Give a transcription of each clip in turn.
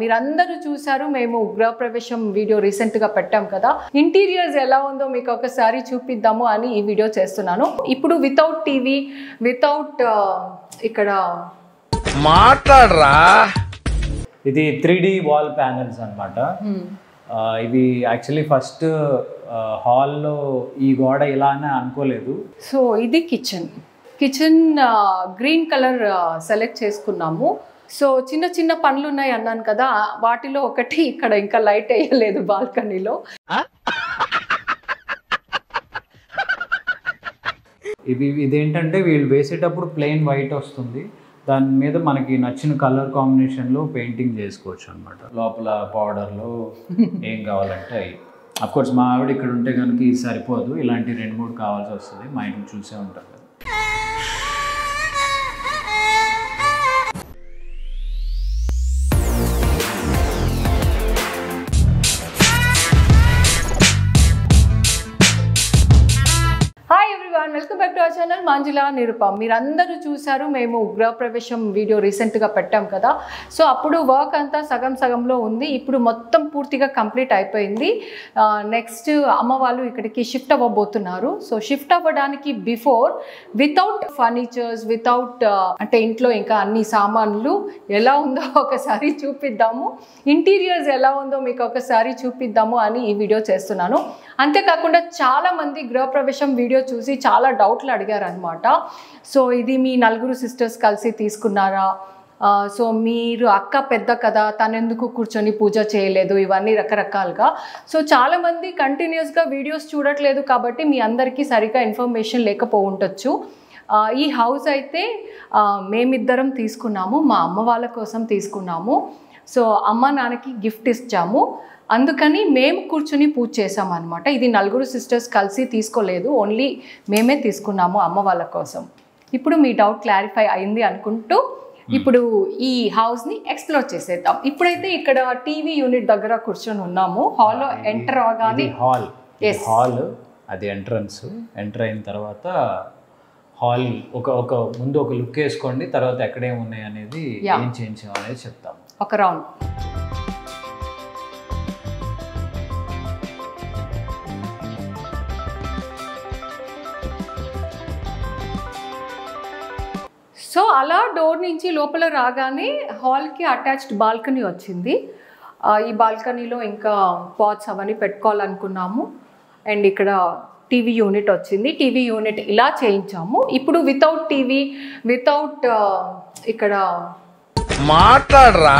మీరందరూ చూసారు మేము గృహప్రవేశం వీడియో రీసెంట్ గా పెట్టాం కదా ఇంటీరియర్స్ ఎలా ఉందో మీకు ఒకసారి చూపిద్దాము అని ఈ వీడియో చేస్తున్నాను ఇప్పుడు వితౌట్ టీవీ వితౌట్ ఇక్కడ మాట్లాడరా ఇది త్రీ డి వాల్ ప్యానెల్స్ అనమాట ఇవి యాక్చువల్లీ ఫస్ట్ హాల్లో ఈ గోడ ఇలా అని అనుకోలేదు సో ఇది kitchen kitchen green colour select చేసుకున్నాము సో చిన్న చిన్న పనులు ఉన్నాయి అన్నాను కదా వాటిలో ఒకటి ఇక్కడ ఇంకా లైట్ వేయలేదు బాల్కనీలో ఇది ఇదేంటంటే వీళ్ళు వేసేటప్పుడు ప్లెయిన్ వైట్ వస్తుంది దాని మీద మనకి నచ్చిన కలర్ కాంబినేషన్లో పెయింటింగ్ చేసుకోవచ్చు అనమాట లోపల పౌడర్లో ఏం కావాలంటే అవి అఫ్ కోర్స్ మా ఆవిడ ఇక్కడ ఉంటే కనుక ఇది సరిపోదు ఇలాంటి రెండు మూడు కావాల్సి వస్తుంది మా ఇంటికి చూసే ఉంటారు కదా hi everyone welcome back to our channel Manjula Nirupam మీరందరూ చూసారు మేము గృహప్రవేశం వీడియో రీసెంట్గా పెట్టాం కదా సో అప్పుడు వర్క్ అంతా సగం సగంలో ఉంది ఇప్పుడు మొత్తం పూర్తిగా కంప్లీట్ అయిపోయింది నెక్స్ట్ అమ్మ వాళ్ళు ఇక్కడికి షిఫ్ట్ అవ్వబోతున్నారు సో షిఫ్ట్ అవ్వడానికి బిఫోర్ వితౌట్ ఫర్నిచర్స్ వితౌట్ అంటే ఇంట్లో ఇంకా అన్ని సామాన్లు ఎలా ఉందో ఒకసారి చూపిద్దాము ఇంటీరియర్స్ ఎలా ఉందో మీకు ఒకసారి చూపిద్దాము అని ఈ వీడియో చేస్తున్నాను అంతేకాకుండా చాలా మంది గృహప్రవేశం వీడియో చూసి చాలా డౌట్లు అడిగారు అనమాట సో ఇది మీ నలుగురు సిస్టర్స్ కలిసి తీసుకున్నారా ఆ, సో మీరు అక్క పెద్ద కదా తనెందుకు కూర్చొని పూజ చేయలేదు ఇవన్నీ రకరకాలుగా సో చాలామంది కంటిన్యూస్గా వీడియోస్ చూడట్లేదు కాబట్టి మీ అందరికీ సరిగా ఇన్ఫర్మేషన్ లేకపో ఉండొచ్చు ఆ, ఈ హౌస్ అయితే ఆ, మేమిద్దరం తీసుకున్నాము మా అమ్మ వాళ్ళ కోసం తీసుకున్నాము సో అమ్మ నాన్నకి గిఫ్ట్ ఇచ్చాము అందుకని మేము కూర్చుని పూజ చేసామన్నమాట ఇది నలుగురు సిస్టర్స్ కలిసి తీసుకోలేదు ఓన్లీ మేమే తీసుకున్నాము అమ్మ వాళ్ళ కోసం ఇప్పుడు మీ డౌట్ క్లారిఫై అయింది అనుకుంటూ ఇప్పుడు ఈ హౌస్ని ఎక్స్ప్లోర్ చేసేద్దాం ఇప్పుడైతే ఇక్కడ టీవీ యూనిట్ దగ్గర కూర్చొని ఉన్నాము హాల్లో ఎంటర్ అవగానే ఇది హాల్ Yes. హాల్ అది ఎంట్రన్స్ ఎంటర్ అయిన తర్వాత హాల్ ఒక ఒక ముందు ఒక లుక్ వేసుకోండి తర్వాత ఎక్కడేమి ఉన్నాయి అనేది Yeah. ఏం చేంజ్ అనేది చెప్తాం ఒక రౌండ్ సో అలా డోర్ నుంచి లోపల రాగానే హాల్కి అటాచ్డ్ బాల్కనీ వచ్చింది ఆ, ఈ బాల్కనీలో ఇంకా పాట్స్ అవన్నీ పెట్టుకోవాలనుకున్నాము అండ్ ఇక్కడ టీవీ యూనిట్ వచ్చింది టీవీ యూనిట్ ఇలా చేయించాము ఇప్పుడు వితౌట్ టీవీ వితౌట్ ఇక్కడ మాట్లాడరా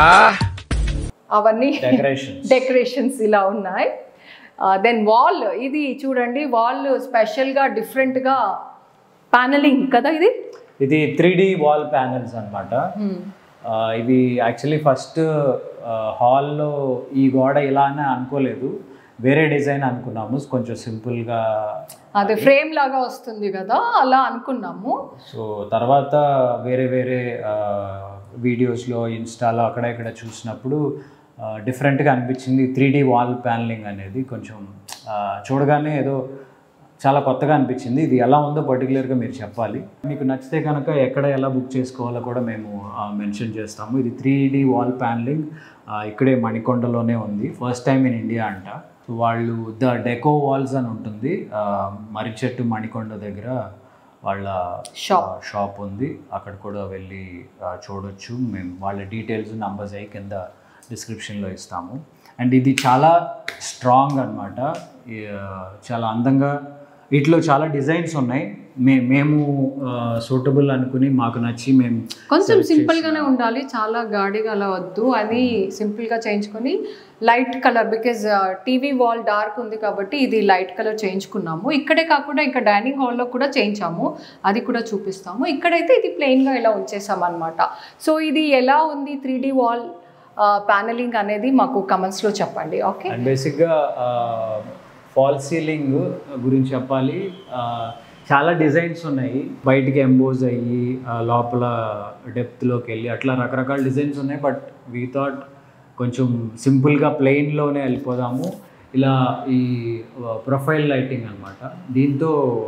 అవన్నీ డెకరేషన్ డెకరేషన్స్ ఇలా ఉన్నాయి దెన్ వాల్ ఇది చూడండి వాల్ స్పెషల్గా డిఫరెంట్గా ప్యానలింగ్ కదా ఇది ఇది త్రీ డి వాల్ ప్యానెల్స్ అనమాట ఇవి యాక్చువల్లీ ఫస్ట్ హాల్లో ఈ గోడ ఇలా అని అనుకోలేదు వేరే డిజైన్ అనుకున్నాము కొంచెం సింపుల్గా అదే ఫ్రేమ్ లాగా వస్తుంది కదా అలా అనుకున్నాము సో తర్వాత వేరే వేరే వీడియోస్లో ఇన్స్టాలో అక్కడ ఇక్కడ చూసినప్పుడు డిఫరెంట్గా అనిపించింది త్రీ డి వాల్ ప్యానలింగ్ అనేది కొంచెం ఆ, చూడగానే ఏదో చాలా కొత్తగా అనిపించింది ఇది ఎలా ఉందో పర్టికులర్గా మీరు చెప్పాలి మీకు నచ్చితే కనుక ఎక్కడ ఎలా బుక్ చేసుకోవాలో కూడా మేము మెన్షన్ చేస్తాము ఇది త్రీ డి వాల్ ప్యానలింగ్ ఇక్కడే మణికొండలోనే ఉంది ఫస్ట్ టైం ఇన్ ఇండియా అంట సో వాళ్ళు ద డెకో వాల్స్ అని ఉంటుంది ఆ, మర్రిచెట్టు మణికొండ దగ్గర వాళ్ళ Shop. ఆ, షాప్ ఉంది అక్కడ కూడా వెళ్ళి ఆ, చూడొచ్చు మేము వాళ్ళ డీటెయిల్స్ నంబర్స్ అయి కింద డిస్క్రిప్షన్లో ఇస్తాము అండ్ ఇది చాలా స్ట్రాంగ్ అనమాట చాలా అందంగా వీటిలో చాలా డిజైన్స్ ఉన్నాయి మే మేము సూటబుల్ అనుకుని మాకు నచ్చి మేము కొంచెం సింపుల్గానే ఉండాలి చాలా గాడిగా అలా వద్దు అది సింపుల్గా చేయించుకొని light colour because TV wall dark ఉంది కాబట్టి ఇది లైట్ కలర్ చేయించుకున్నాము ఇక్కడే కాకుండా ఇంకా డైనింగ్ హాల్లో కూడా చేయించాము అది కూడా చూపిస్తాము ఇక్కడైతే ఇది ప్లెయిన్గా ఇలా ఉంచేసాం అనమాట సో ఇది ఎలా ఉంది త్రీ డి వాల్ ప్యానలింగ్ అనేది మాకు కమెంట్స్లో చెప్పండి ఓకే అండ్ బేసిక్గా ఫాల్ సీలింగ్ గురించి చెప్పాలి ఆ, చాలా డిజైన్స్ ఉన్నాయి బయటికి ఎంబోజ్ అయ్యి ఆ, లోపల డెప్త్లోకి వెళ్ళి అట్లా రకరకాల డిజైన్స్ ఉన్నాయి బట్ వీ థాట్ కొంచెం సింపుల్గా ప్లెయిన్లోనే వెళ్ళిపోదాము ఇలా ఈ ప్రొఫైల్ లైటింగ్ అనమాట దీంతో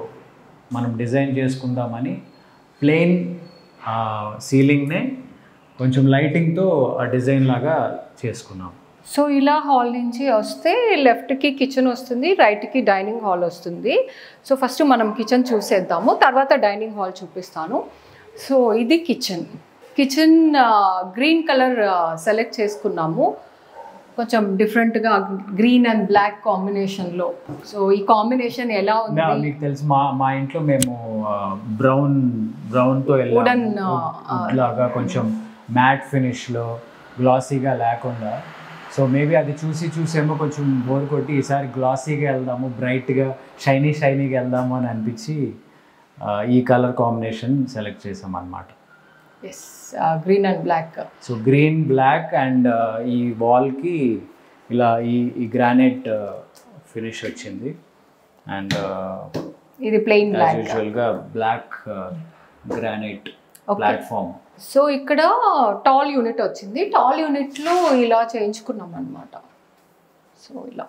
మనం డిజైన్ చేసుకుందామని ప్లెయిన్ సీలింగ్నే కొంచెం లైటింగ్తో ఆ డిజైన్ లాగా చేసుకున్నాం సో ఇలా హాల్ నుంచి వస్తే లెఫ్ట్కి కిచెన్ వస్తుంది రైట్కి డైనింగ్ హాల్ వస్తుంది సో ఫస్ట్ మనం కిచెన్ చూసేద్దాము తర్వాత డైనింగ్ హాల్ చూపిస్తాను సో ఇది kitchen kitchen green colour select చేసుకున్నాము కొంచెం డిఫరెంట్గా గ్రీన్ అండ్ బ్లాక్ కాంబినేషన్లో సో ఈ కాంబినేషన్ ఎలా ఉంది నా- మీకు తెలుసు మా మా ఇంట్లో మేము బ్రౌన్ బ్రౌన్తో Wooden, లాగా కొంచెం మ్యాట్ ఫినిష్లో గ్లాసీగా లేకుండా సో మేబీ అది చూసి చూసేమో కొంచెం బోర్ కొట్టి ఈసారి గ్లాసీగా వెళ్దాము బ్రైట్గా షైనీ షైనీగా వెళ్దాము అని అనిపించి ఆ, ఈ కలర్ కాంబినేషన్ సెలెక్ట్ చేసాం అన్నమాట yes green and black so green black and ఈ వాల్కి ఇలా ఈ ఈ గ్రానైట్ ఫినిష్ వచ్చింది అండ్ ఇది ప్లెయిన్ యాజ్ బ్లాక్ యూజువల్గా బ్లాక్ గ్రానైట్ ప్లాట్ఫామ్ సో ఇక్కడ టాల్ యూనిట్ వచ్చింది టాల్ యూనిట్లో ఇలా చేయించుకున్నాం అనమాట సో ఇలా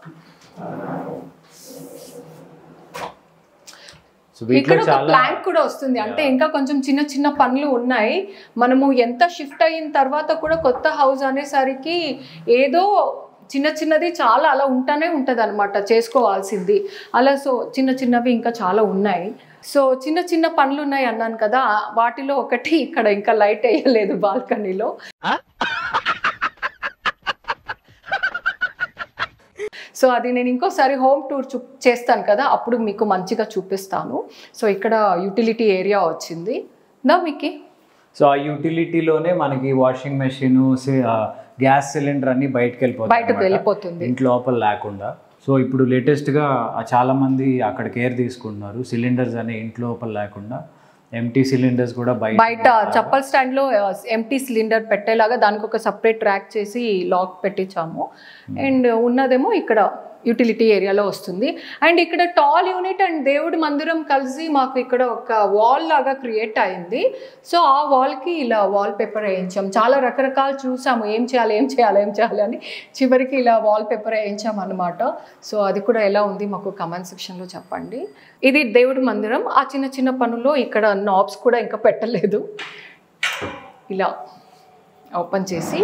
సో వీటిలో ఇక్కడ ఒక చాలా ప్లాంక్ కూడా వస్తుంది అంటే ఇంకా కొంచెం చిన్న చిన్న పనులు ఉన్నాయి మనము ఎంత షిఫ్ట్ అయిన తర్వాత కూడా కొత్త హౌస్ అనేసరికి ఏదో చిన్న చిన్నది చాలా అలా ఉంటానే ఉంటుంది అనమాట చేసుకోవాల్సింది అలా సో చిన్న చిన్నవి ఇంకా చాలా ఉన్నాయి సో చిన్న చిన్న పనులు ఉన్నాయి అన్నాను కదా వాటిలో ఒకటి ఇక్కడ ఇంకా లైట్ వేయలేదు బాల్కనీలో సో అది నేను ఇంకోసారి హోమ్ టూర్ చూ చేస్తాను కదా అప్పుడు మీకు మంచిగా చూపిస్తాను సో ఇక్కడ యూటిలిటీ ఏరియా వచ్చింది దా మీకు సో ఆ యూటిలిటీలోనే మనకి వాషింగ్ మెషిన్ గ్యాస్ సిలిండర్ అన్ని బయటకు వెళ్ళిపోతాయి బయటకు అన్నమాట. వెళ్ళిపోతుంది ఇంటి లోపల లేకుండా సో ఇప్పుడు లేటెస్ట్గా చాలా మంది అక్కడ కేర్ తీసుకుంటున్నారు సిలిండర్స్ అనే ఇంటి లోపల లేకుండా ఎంటీ సిలిండర్స్ కూడా బయట బయట చప్పల్ స్టాండ్లో ఎంటీ సిలిండర్ పెట్టేలాగా దానికి ఒక సపరేట్ ట్రాక్ చేసి లాక్ పెట్టించాము అండ్ ఉన్నదేమో ఇక్కడ యూటిలిటీ ఏరియాలో వస్తుంది అండ్ ఇక్కడ టాల్ యూనిట్ అండ్ దేవుడి మందిరం కలిసి మాకు ఇక్కడ ఒక వాల్ లాగా క్రియేట్ అయింది సో ఆ వాల్కి ఇలా వాల్ పేపర్ వేయించాం చాలా రకరకాలు చూసాము ఏం చేయాలి ఏం చేయాలి ఏం చేయాలి అని చివరికి ఇలా వాల్ పేపర్ వేయించాం అనమాట సో అది కూడా ఎలా ఉంది మాకు కమెంట్ సెక్షన్లో చెప్పండి ఇది దేవుడి మందిరం ఆ చిన్న చిన్న పనుల్లో ఇక్కడ నాబ్స్ కూడా ఇంకా పెట్టలేదు ఇలా ఓపెన్ చేసి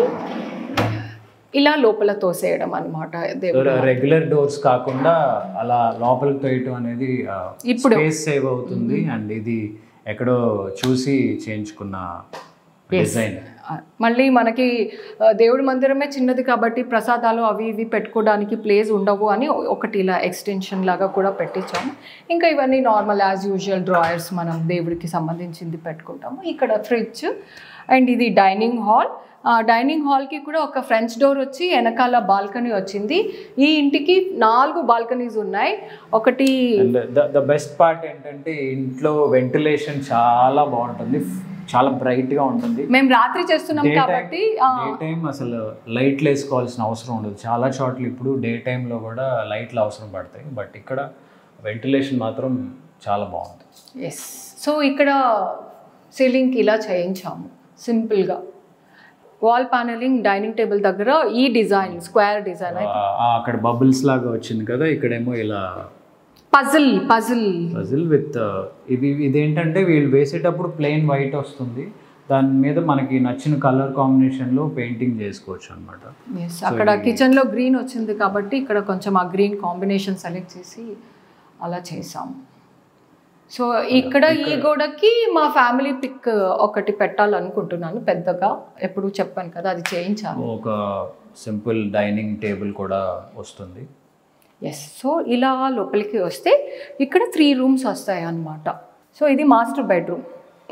ఇలా లోపల తోసేయడం అనమాట దేవుడు రెగ్యులర్ డోర్స్ కాకుండా అలా లోపలికి తోయటం అనేది ఇప్పుడు. స్పేస్ సేవ్ అవుతుంది అండ్ ఇది ఎక్కడో చూసి చేయించుకున్న డిజైన్ ఆ, మళ్ళీ మనకి ఆ, దేవుడి మందిరమే చిన్నది కాబట్టి ప్రసాదాలు అవి ఇవి పెట్టుకోవడానికి ప్లేస్ ఉండవు అని ఒకటి ఇలా ఎక్స్టెన్షన్ లాగా కూడా పెట్టించాము ఇంకా ఇవన్నీ నార్మల్ యాజ్ యూజువల్ డ్రాయర్స్ మనం దేవుడికి సంబంధించింది పెట్టుకుంటాము ఇక్కడ ఫ్రిడ్జ్ అండ్ ఇది డైనింగ్ హాల్ డైనింగ్ హాల్కి కూడా ఒక ఫ్రెంచ్ డోర్ వచ్చి వెనకాల బాల్కనీ వచ్చింది ఈ ఇంటికి నాలుగు బాల్కనీస్ ఉన్నాయి ఒకటి అండ్ ద బెస్ట్ పార్ట్ ఏంటంటే ఇంట్లో వెంటిలేషన్ చాలా బాగుంటుంది చాలా బ్రైట్ గా ఉంటుంది మేము రాత్రి చేస్తున్నాం కాబట్టి ఆ, డే టైం అసలు లైట్లు వేసుకోవాల్సిన అవసరం ఉండదు చాలా చోట్ల ఇప్పుడు డే టైంలో కూడా లైట్లు అవసరం పడతాయి బట్ ఇక్కడ వెంటిలేషన్ మాత్రం చాలా బాగుంది ఎస్ సో ఇక్కడ సీలింగ్కి ఇలా చేయించాము సింపుల్గా వాల్ ప్యానలింగ్ డైనింగ్ టేబుల్ దగ్గర ఈ డిజైన్ స్క్వేర్ డిజైన్ ఆ, అక్కడ బబుల్స్ లాగా వచ్చింది కదా ఇక్కడేమో ఇలా పజిల్ పజిల్ పజిల్ విత్ ఇది ఇదేంటంటే వీళ్ళు వేసేటప్పుడు ప్లెయిన్ వైట్ వస్తుంది దాని మీద మనకి నచ్చిన కలర్ కాంబినేషన్లో పెయింటింగ్ చేసుకోవచ్చు అనమాట ఎస్ అక్కడ కిచెన్లో గ్రీన్ వచ్చింది కాబట్టి ఇక్కడ కొంచెం ఆ గ్రీన్ కాంబినేషన్ సెలెక్ట్ చేసి అలా చేసాము సో ఇక్కడ ఈ గోడకి మా ఫ్యామిలీ పిక్ ఒకటి పెట్టాలనుకుంటున్నాను పెద్దగా ఎప్పుడు చెప్పాను కదా అది చేయించాను ఒక సింపుల్ డైనింగ్ టేబుల్ కూడా వస్తుంది ఎస్ సో ఇలా లోపలికి వస్తే ఇక్కడ త్రీ రూమ్స్ వస్తాయి అన్నమాట సో ఇది master bedroom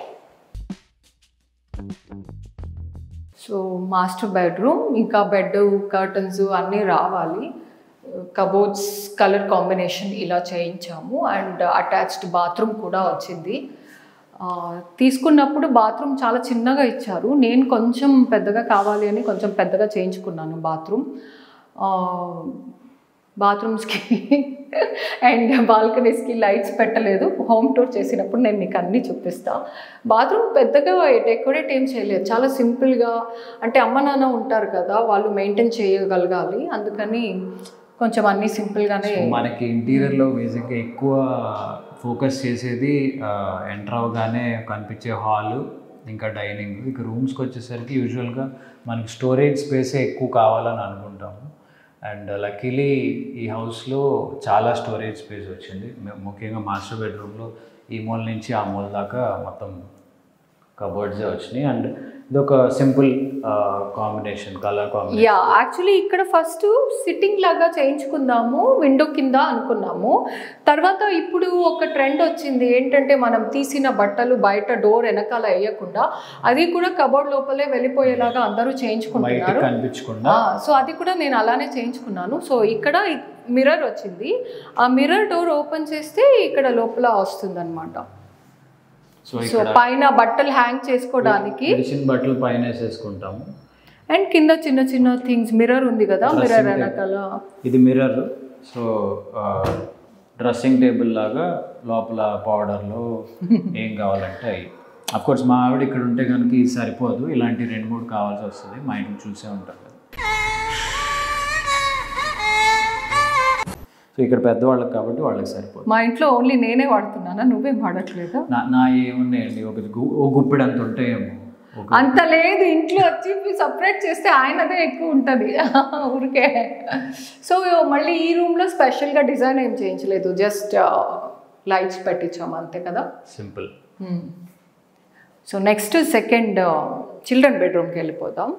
so master bedroom ఇంకా బెడ్ కర్టన్స్ అన్నీ రావాలి కబోర్డ్స్ కలర్ కాంబినేషన్ ఇలా చేయించాము అండ్ అటాచ్డ్ బాత్రూమ్ కూడా వచ్చింది ఆ, తీసుకున్నప్పుడు బాత్రూమ్ చాలా చిన్నగా ఇచ్చారు నేను కొంచెం పెద్దగా కావాలి అని కొంచెం పెద్దగా చేయించుకున్నాను బాత్రూమ్ బాత్రూమ్స్కి అండ్ బాల్కనీస్కి లైట్స్ పెట్టలేదు హోమ్ టూర్ చేసినప్పుడు నేను మీకు అన్నీ చూపిస్తా బాత్రూమ్ పెద్దగా డెకరేట్ ఏం చేయలేదు చాలా సింపుల్గా అంటే అమ్మ నాన్న ఉంటారు కదా వాళ్ళు మెయింటైన్ చేయగలగాలి అందుకని కొంచెం అన్నీ సింపుల్గానే మనకి ఇంటీరియర్లో బేసిక్గా ఎక్కువ ఫోకస్ చేసేది ఎంటర్ అవగానే కనిపించే హాల్ ఇంకా డైనింగ్ ఇక రూమ్స్కి వచ్చేసరికి యూజువల్గా మనకి స్టోరేజ్ స్పేసే ఎక్కువ కావాలని అనుకుంటాము అండ్ లక్కీలీ ఈ హౌస్లో చాలా స్టోరేజ్ స్పేస్ వచ్చింది ము- ముఖ్యంగా మాస్టర్ బెడ్రూమ్లో ఈ మూల నుంచి ఆ మూల దాకా మొత్తం కబోర్డ్సే వచ్చినాయి అండ్ ఇదొక simple combination colour combination ya actually ఇక్కడ ఫస్ట్ సిట్టింగ్ లాగా చేయించుకుందాము విండో కింద అనుకున్నాము తర్వాత ఇప్పుడు ఒక ట్రెండ్ వచ్చింది ఏంటంటే మనం తీసిన బట్టలు బయట డోర్ వెనకాల వేయకుండా అది కూడా కబోర్డ్ లోపలే వెళ్ళిపోయేలాగా అందరూ బయటకు చేయించుకుంటున్నారు కనిపించకుండా సో అది కూడా నేను అలానే చేయించుకున్నాను సో ఇక్కడ మిర్రర్ వచ్చింది ఆ మిర్రర్ డోర్ ఓపెన్ చేస్తే ఇక్కడ లోపల వస్తుంది సో సో ఇక్కడ పైన బట్టలు హ్యాంగ్ చేసుకోవడానికి విడిచిన బట్టలు పైన వేసేసుకుంటాము అండ్ కింద చిన్న చిన్న థింగ్స్ మిర్రర్ ఉంది కదా మిర్రర్ వెనకాల ఇది మిర్రర్ సో డ్రెస్సింగ్ టేబుల్ లాగా లోపల పౌడర్లు ఏం కావాలంటే అవి అఫ్ కోర్స్ మా ఆవిడ ఇక్కడ ఉంటే కనుక ఇది సరిపోదు ఇలాంటి రెండు మూడు కావాల్సి వస్తుంది మా ఇంట్లో చూసే ఉంటారు కదా సో ఇక్కడ పెద్దవాళ్ళకి కాబట్టి వాళ్ళకి సరిపోదు మా ఇంట్లో ఓన్లీ నేనే వాడుతున్నానా నువ్వేం వాడట్లేదా నా నా ఏమున్నాయండి ఒక గు- ఓ గుప్పిడి అంత ఉంటాయేమో ఒక అంత లేదు ఇంట్లో వచ్చి సపరేట్ చేస్తే ఆయనదే ఎక్కువ ఉంటుంది ఊరికే సో మళ్ళీ ఈ రూమ్లో స్పెషల్గా డిజైన్ ఏం చేయించలేదు జస్ట్ లైట్స్ పెట్టించాము అంతే కదా simple so next second children బెడ్రూమ్కి వెళ్ళిపోదాం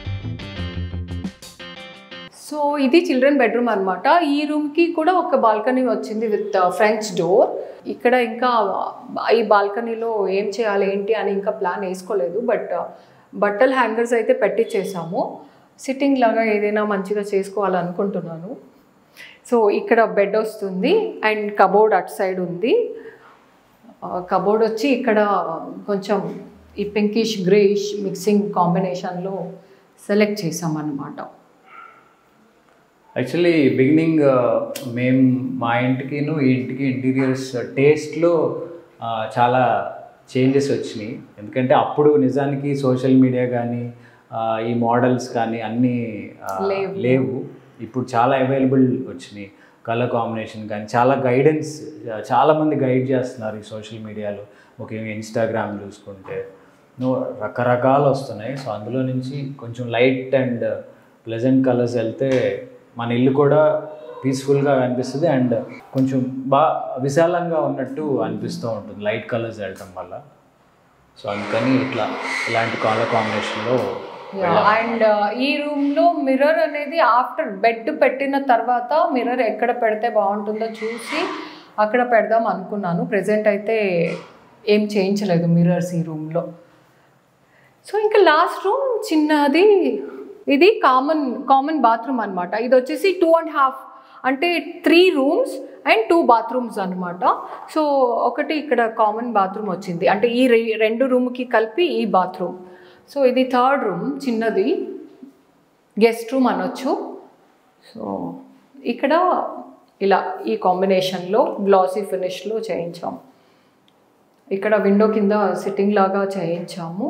సో ఇది చిల్డ్రన్ బెడ్రూమ్ అనమాట ఈ రూమ్కి కూడా ఒక బాల్కనీ వచ్చింది విత్ ఫ్రెంచ్ డోర్ ఇక్కడ ఇంకా ఈ బాల్కనీలో ఏం చేయాలి ఏంటి అని ఇంకా ప్లాన్ వేసుకోలేదు బట్ బట్టల హ్యాంగర్స్ అయితే పెట్టించేసాము సిట్టింగ్ లాగా ఏదైనా మంచిగా చేసుకోవాలనుకుంటున్నాను సో ఇక్కడ బెడ్ వస్తుంది అండ్ కబోర్డ్ అటు సైడ్ ఉంది కబోర్డ్ వచ్చి ఇక్కడ కొంచెం ఈ పింకిష్ గ్రేయిష్ మిక్సింగ్ కాంబినేషన్లో సెలెక్ట్ చేసామన్నమాట యాక్చువల్లీ బిగినింగ్ మేము మా ఇంటికిను ఈ ఇంటికి ఇంటీరియర్స్ టేస్ట్లో చాలా చేంజెస్ వచ్చినాయి ఎందుకంటే అప్పుడు నిజానికి సోషల్ మీడియా కానీ ఈ మోడల్స్ కానీ అన్నీ ఆ, లేవు. లేవు ఇప్పుడు చాలా అవైలబుల్ వచ్చినాయి కలర్ కాంబినేషన్ కానీ చాలా గైడెన్స్ చాలామంది గైడ్ చేస్తున్నారు ఈ సోషల్ మీడియాలో ముఖ్యంగా ఇన్స్టాగ్రామ్ చూసుకుంటే నో రకరకాలు వస్తున్నాయి సో అందులో నుంచి కొంచెం లైట్ అండ్ ప్లెజెంట్ కలర్స్ వెళ్తే మన ఇల్లు కూడా పీస్ఫుల్గా అనిపిస్తుంది అండ్ కొంచెం బాగా విశాలంగా ఉన్నట్టు అనిపిస్తూ ఉంటుంది లైట్ కలర్స్ వెళ్ళటం వల్ల సో అందుకని ఇట్లా ఇలాంటి కలర్ కాంబినేషన్లో అండ్ ఈ రూమ్లో మిర్రర్ అనేది ఆఫ్టర్ బెడ్ పెట్టిన తర్వాత మిర్రర్ ఎక్కడ పెడితే బాగుంటుందో చూసి అక్కడ పెడదాం అనుకున్నాను ప్రజెంట్ అయితే ఏం చేయించలేదు మిర్రర్స్ ఈ రూమ్లో సో ఇంకా లాస్ట్ రూమ్ చిన్నది ఇది కామన్ కామన్ బాత్రూమ్ అనమాట ఇది వచ్చేసి టూ అండ్ హాఫ్ అంటే three rooms and two bathrooms అనమాట సో ఒకటి ఇక్కడ కామన్ బాత్రూమ్ వచ్చింది అంటే ఈ రె- రెండు రూమ్కి కలిపి ఈ బాత్రూమ్ సో ఇది థర్డ్ రూమ్ చిన్నది గెస్ట్ రూమ్ అనొచ్చు సో ఇక్కడ ఇలా ఈ కాంబినేషన్లో గ్లాసీ ఫినిష్లో చేయించాం ఇక్కడ విండో కింద సిట్టింగ్ లాగా చేయించాము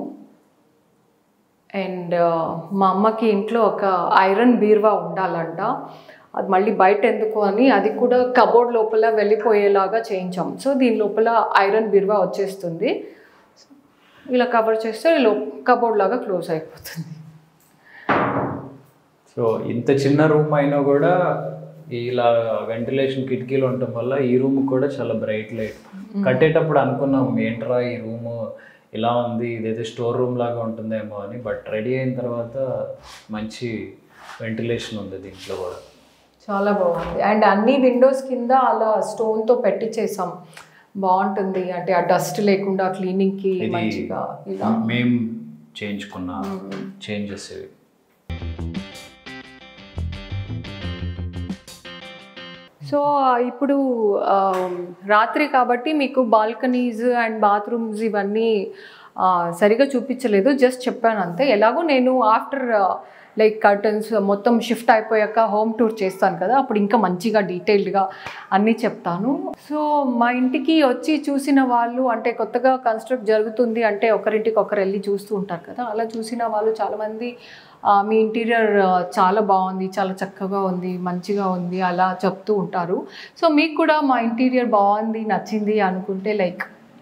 అండ్ మా అమ్మకి ఇంట్లో ఒక ఐరన్ బీర్వా ఉండాలంట అది మళ్ళీ బయట ఎందుకు అని అది కూడా కబోర్డ్ లోపల వెళ్ళిపోయేలాగా చేయించాం సో దీని లోపల ఐరన్ బీర్వా వచ్చేస్తుంది ఇలా కవర్ చేస్తే లో కబోర్డ్ లాగా క్లోజ్ అయిపోతుంది సో ఇంత చిన్న రూమ్ అయినా కూడా ఇలా వెంటిలేషన్ కిటికీలు ఉండటం వల్ల ఈ రూమ్ కూడా చాలా బ్రైట్ లైట్ కట్టేటప్పుడు అనుకున్నాం ఏంట్రా ఈ రూమ్ ఇలా ఉంది ఇదేదో స్టోర్ రూమ్ లాగా ఉంటుందేమో అని బట్ రెడీ అయిన తర్వాత మంచి వెంటిలేషన్ ఉంది దీంట్లో కూడా చాలా బాగుంది అండ్ అన్ని విండోస్ కింద అలా స్టోన్తో పెట్టించేసాం బాగుంటుంది అంటే ఆ డస్ట్ లేకుండా క్లీనింగ్కి ఇది మంచిగా ఇలా మేము చేయించుకున్న చేంజెస్ ఇవి సో ఇప్పుడు ఆ, రాత్రి కాబట్టి మీకు బాల్కనీస్ అండ్ బాత్రూమ్స్ ఇవన్నీ ఆ, సరిగా చూపించలేదు జస్ట్ చెప్పాను అంతే ఎలాగో నేను ఆఫ్టర్ లైక్ కర్టన్స్ మొత్తం షిఫ్ట్ అయిపోయాక హోమ్ టూర్ చేస్తాను కదా అప్పుడు ఇంకా మంచిగా డీటెయిల్డ్గా అన్నీ చెప్తాను సో మా ఇంటికి వచ్చి చూసిన వాళ్ళు అంటే కొత్తగా కన్స్ట్రక్ట్ జరుగుతుంది అంటే ఒకరింటికి ఒకరు వెళ్ళి చూస్తూ ఉంటారు కదా అలా చూసిన వాళ్ళు చాలామంది ఆ, మీ ఇంటీరియర్ చాలా బాగుంది చాలా చక్కగా ఉంది మంచిగా ఉంది అలా చెప్తూ ఉంటారు సో మీకు కూడా మా ఇంటీరియర్ బాగుంది నచ్చింది అనుకుంటే లైక్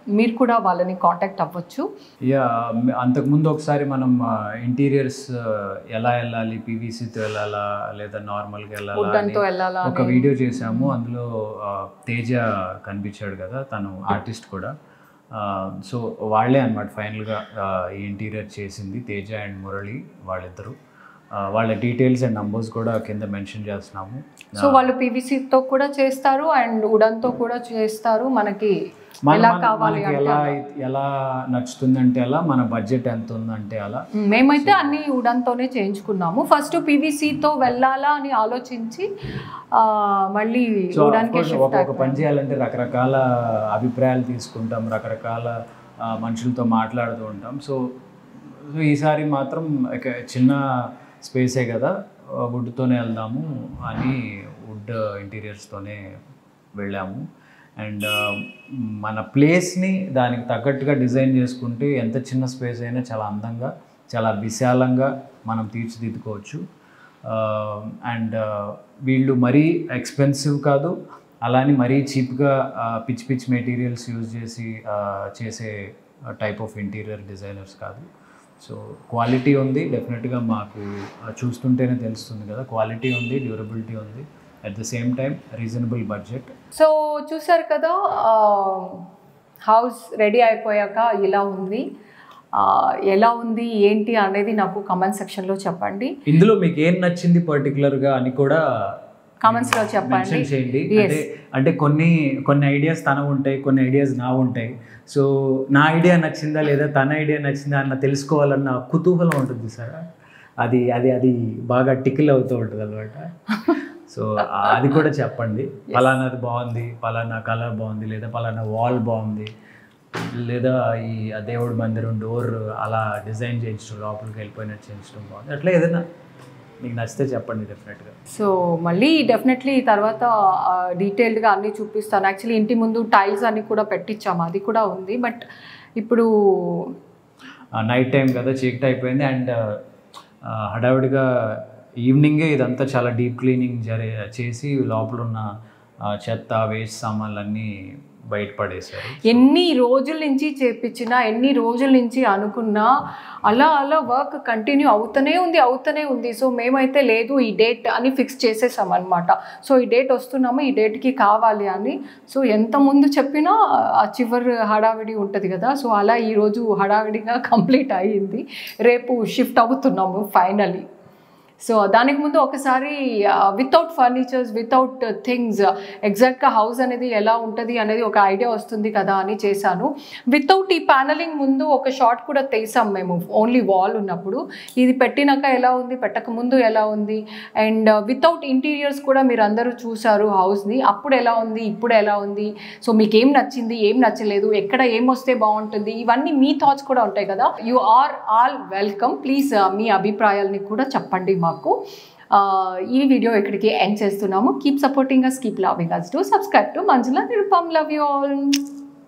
మీరు కూడా వాళ్ళని కాంటాక్ట్ అవ్వచ్చు యా అంతకుముందు ఒకసారి మనం ఇంటీరియర్స్ ఎలా వెళ్ళాలి పీవీసీతో వెళ్ళాలా లేదా నార్మల్గా వెళ్ళాలా వుడ్డంతో అని వెళ్ళాలా ఒక వీడియో చేసాము అందులో ఆ, తేజ కనిపించాడు కదా తను ఆర్టిస్ట్ కూడా సో వాళ్ళే అనమాట ఫైనల్గా ఈ ఇంటీరియర్ చేసింది తేజ అండ్ మురళి వాళ్ళిద్దరు ఆ, వాళ్ళ డీటెయిల్స్ అండ్ నంబర్స్ కూడా కింద మెన్షన్ చేస్తున్నాము సో వాళ్ళు పీవీసీతో కూడా చేస్తారు అండ్ వుడన్తో కూడా చేస్తారు మనకి మన- ఎలా మన- కావాలి మనకి అంటే ఎలా అలా. ఎలా నచ్చుతుందంటే అలా మన బడ్జెట్ ఎంత ఉందంటే అలా మేమైతే అన్ని ఉడన్తోనే చేయించుకున్నాము ఫస్ట్ పీవీసీతో వెళ్ళాలా అని ఆలోచించి ఆ, మళ్ళీ సో ఉడాన్కే షిఫ్ట్ ఒక్కొక్క పని చేయాలంటే రకరకాల అభిప్రాయాలు తీసుకుంటాం రకరకాల ఆ, మనుషులతో మాట్లాడుతూ ఉంటాం సో సో ఈసారి మాత్రం ఒక చిన్న స్పేసే కదా వుడ్తోనే వెళ్దాము అని వుడ్ ఇంటీరియర్స్తోనే వెళ్ళాము అండ్ మన ప్లేస్ని దానికి తగ్గట్టుగా డిజైన్ చేసుకుంటే ఎంత చిన్న స్పేస్ అయినా చాలా అందంగా చాలా విశాలంగా మనం తీర్చిదిద్దుకోవచ్చు అండ్ వీళ్ళు మరీ ఎక్స్పెన్సివ్ కాదు అలానే మరీ చీప్గా పిచ్ పిచ్ మెటీరియల్స్ యూజ్ చేసి ఆ, చేసే టైప్ ఆఫ్ ఇంటీరియర్ డిజైనర్స్ కాదు సో క్వాలిటీ ఉంది డెఫినెట్గా మాకు ఆ, చూస్తుంటేనే తెలుస్తుంది కదా క్వాలిటీ ఉంది డ్యూరబిలిటీ ఉంది at the same time reasonable budget so చూసారు కదా హౌస్ రెడీ అయిపోయాక ఇలా ఉంది ఆ, ఎలా ఉంది ఏంటి అనేది నాకు కమెంట్ సెక్షన్లో చెప్పండి ఇందులో మీకు ఏం నచ్చింది పర్టికులర్గా అని కూడా కామెంట్స్లో చెప్పండి మెన్షన్ చేయండి Yes. అంటే అంటే కొన్ని కొన్ని ఐడియాస్ తన ఉంటాయి కొన్ని ఐడియాస్ నా ఉంటాయి సో నా ఐడియా నచ్చిందా లేదా తన ఐడియా నచ్చిందా అన్న తెలుసుకోవాలన్న కుతూహలం ఉంటుంది సార్ అది అది అది బాగా టికిల్ అవుతూ ఉంటుంది అనమాట సో అది కూడా చెప్పండి పలానాది బాగుంది పలానా కలర్ బాగుంది లేదా పలానా వాల్ బాగుంది లేదా ఈ ఆ దేవుడి మందిరం డోర్ అలా డిజైన్ చేయించడం లోపలికి వెళ్ళిపోయినట్టు చేయించడం బాగుంది అట్లా ఏదైనా మీకు నచ్చితే చెప్పండి డెఫినెట్గా సో మళ్ళీ డెఫినెట్లీ తర్వాత డీటెయిల్డ్గా అన్నీ చూపిస్తాను యాక్చువల్లీ ఇంటి ముందు టైల్స్ అన్నీ కూడా పెట్టించాము అది కూడా ఉంది బట్ ఇప్పుడు నైట్ టైం కదా చీకటి అయిపోయింది అండ్ హడావిడిగా ఈవినింగే ఇదంతా చాలా డీప్ క్లీనింగ్ జరి చేసి లోపల ఉన్న ఆ, చెత్త వేస్ట్ సామాన్లు అన్నీ బయటపడేశారు ఎన్ని రోజుల నుంచి చేపించినా ఎన్ని రోజుల నుంచి అనుకున్నా అలా అలా వర్క్ కంటిన్యూ అవుతూనే ఉంది అవుతూనే ఉంది సో మేమైతే లేదు ఈ డేట్ అని ఫిక్స్ చేసేసాం అనమాట సో ఈ డేట్ వస్తున్నాము ఈ డేట్కి కావాలి అని సో ఎంత ముందు చెప్పినా ఆ చివరి హడావిడి ఉంటుంది కదా సో అలా ఈరోజు హడావిడిగా కంప్లీట్ అయ్యింది రేపు షిఫ్ట్ అవుతున్నాము ఫైనలీ సో దానికి ముందు ఒకసారి వితౌట్ ఫర్నిచర్స్ వితౌట్ థింగ్స్ ఎగ్జాక్ట్గా హౌస్ అనేది ఎలా ఉంటుంది అనేది ఒక ఐడియా వస్తుంది కదా అని చేశాను వితౌట్ ఈ ప్యానలింగ్ ముందు ఒక షార్ట్ కూడా తీసాం మేము ఓన్లీ వాల్ ఉన్నప్పుడు ఇది పెట్టినాక ఎలా ఉంది పెట్టక ముందు ఎలా ఉంది అండ్ వితౌట్ ఇంటీరియర్స్ కూడా మీరు అందరూ చూసారు హౌస్ని అప్పుడు ఎలా ఉంది ఇప్పుడు ఎలా ఉంది సో మీకు ఏం నచ్చింది ఏం నచ్చలేదు ఎక్కడ ఏం వస్తే బాగుంటుంది ఇవన్నీ మీ థాట్స్ కూడా ఉంటాయి కదా you are all welcome please మీ అభిప్రాయాలని కూడా చెప్పండి మాకు ఆ, ఈ వీడియో ఇక్కడికి ఎండ్ చేస్తున్నాము keep supporting us keep loving us to subscribe to Manjula Nirupam love you all